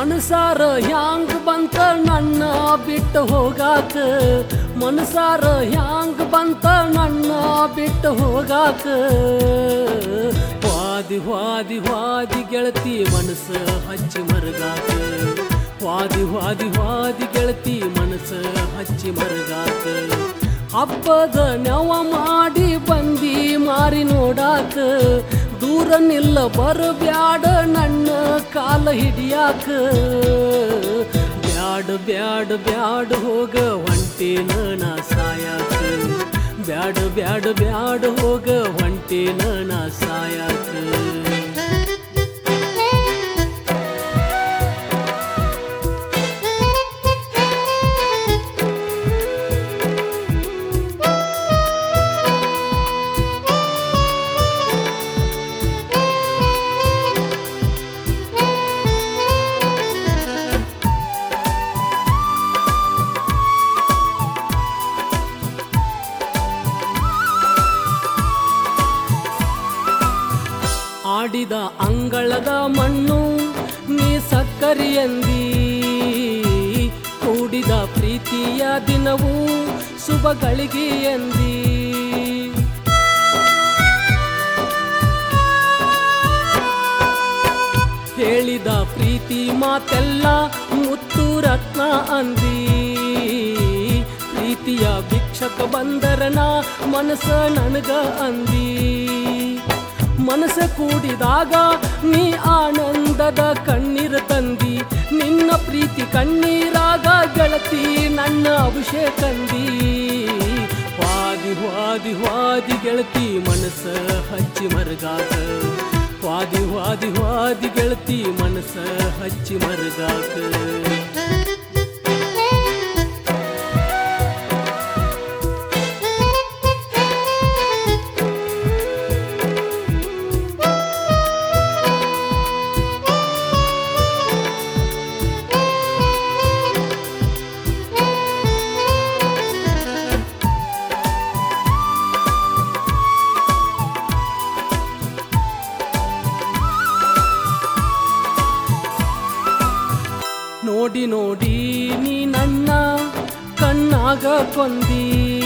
ಮನಸಾರ ಹ್ಯಾಂಗ್ ಬಂತ ನನ್ನ ಬಿಟ್ಟು ಹೋಗಾಕ ಮನಸಾರ ಹ್ಯಾಂಗ್ ಬಂತ ನನ್ನ ಬಿಟ್ಟು ಹೋಗಾಕ ವಾದಿ ವಾದಿ ವಾದಿ ಗೆಳತಿ ಮನಸ್ಸ ಹಚ್ಚಿ ಮರಗಾಕ ವಾದಿ ವಾದಿ ವಾದಿ ಗೆಳತಿ ಮನಸ್ಸ ಹಚ್ಚಿ ಮರಗಾಕ ಹಬ್ಬದ ನೆವ ಮಾಡಿ ಬಂದಿ ಮಾರಿ ನೋಡಾಕ ದೂರ ನಿಲ್ಲ ಬರಬ್ಯಾಡ ನನ್ನ ಕಾಲ ಹಿಡಿಯಾಕ ಬ್ಯಾಡ ಬ್ಯಾಡ ಬ್ಯಾಡ ಹೋಗ ಹೊಂಟೇನ ನಾ ಸಾಯಾಕ ಬ್ಯಾಡ ಬ್ಯಾಡ ಬ್ಯಾಡ ಹೋಗ ಹೊಂಟೇನ ನಾ ಸಾಯಾಕ ಆಡಿದ ಅಂಗಳದ ಮಣ್ಣು ನೀ ಸಕ್ಕರಿಯಂದಿ ಕೂಡಿದ ಪ್ರೀತಿಯ ದಿನವೂ ಶುಭ ಗಳಿಗೆಯಂದಿ ಹೇಳಿದ ಪ್ರೀತಿ ಮಾತೆಲ್ಲ ಮುತ್ತು ರತ್ನ ಅಂದಿ ಪ್ರೀತಿಯ ಭಿಕ್ಷಕ ಬಂದರನ ಮನಸ್ಸ ನನಗ ಅಂದಿ ಮನಸ್ಸ ಕೂಡಿದಾಗ ನೀ ಆನಂದದ ಕಣ್ಣೀರ ತಂದಿ ನಿನ್ನ ಪ್ರೀತಿ ಕಣ್ಣೀರಾಗ ಗೆಳತಿ ನನ್ನ ಅಭಿಷೇಕಂದಿ ವಾದಿ ವಾದಿ ವಾದಿ ಗೆಳತಿ ಮನಸ್ಸ ಹಚ್ಚಿ ಮರಗಾಕ ವಾದಿ ವಾದಿ ವಾದಿ ಗೆಳತಿ ಮನಸ್ಸ ಹಚ್ಚಿ ಮರಗಾಕ ನೋಡಿ ನೋಡಿ ನೀ ನನ್ನ ಕಣ್ಣಾಗ ಕೊಂದಿ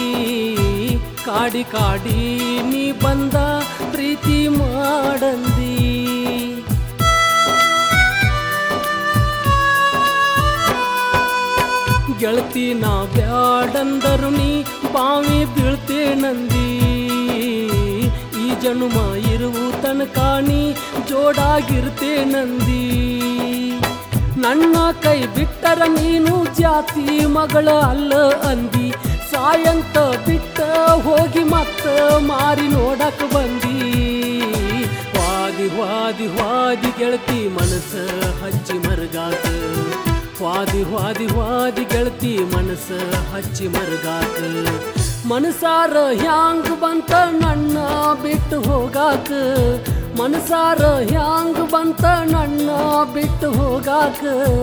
ಕಾಡಿ ಕಾಡಿ ನೀ ಬಂದ ಪ್ರೀತಿ ಮಾಡಂದಿ ಗೆಳತಿ ನಾ ಬ್ಯಾಡಂದರು ನೀ ಬಾವಿ ಬೀಳ್ತೇನಂದಿ ಈ ಜನುಮ ಇರುವು ತನಕ ನೀ ಜೋಡಾಗಿರ್ತೇನಂದಿ ನನ್ನ ಕೈ ಬಿಟ್ಟರ ನೀನು ಜಾತಿ ಮಗಳ ಅಲ್ಲ ಅಂದಿ ಸಾಯಂತ ಬಿಟ್ಟ ಹೋಗಿ ಮತ್ತ ಮಾರಿ ನೋಡಕ್ ಬಂದಿ ವಾದಿ ವಾದಿ ವಾದಿ ಗೆಳತಿ ಮನಸ್ಸ ಹಚ್ಚಿ ಮರಗಾಕ ವಾದಿ ವಾದಿ ವಾದಿ ಗೆಳತಿ ಮನಸ್ಸ ಹಚ್ಚಿ ಮರಗಾಕ ಮನಸಾರ ಹ್ಯಾಂಗ್ ಬಂತ ನನ್ನ ಬಿಟ್ಟು ಹೋಗಾಕ ಮನಸಾರ ಹ್ಯಾಂಗ್ ಬಂತ ನನ್ನ ಬಿಟ್ಟು ಹೋಗಾಕ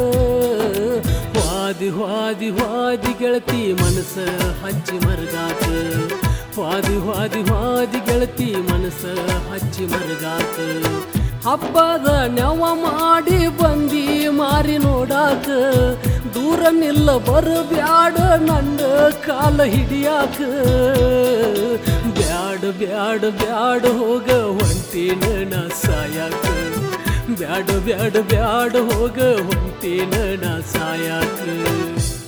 ವಾದಿ ವಾದಿ ವಾದಿ ಗೆಳತಿ ಮನಸ್ಸ ಹಚ್ಚಿ ಮರಗಾಕ ವಾದಿ ವಾದಿ ವಾದಿ ಗೆಳತಿ ಮನಸ್ಸ ಹಚ್ಚಿ ಮರಗಾಕ ಹಬ್ಬದ ನೆವ ಮಾಡಿ ಬಂದಿ ಮಾರಿ ನೋಡಾಕ ದೂರ ನಿಲ್ಲ ಬರಬ್ಯಾಡ ನನ್ನ ಕಾಲ ಹಿಡಿಯಾಕ ಬ್ಯಾಡ ಬ್ಯಾಡ ಬ್ಯಾಡ ಹೋಗ ಹೊಂಟೇನ ನಾ ಸಾಯಾಕ ಬ್ಯಾಡ ಬ್ಯಾಡ ಬ್ಯಾಡ ಹೋಗ ಹೊಂಟೇನ ನಾ ಸಾಯಾಕ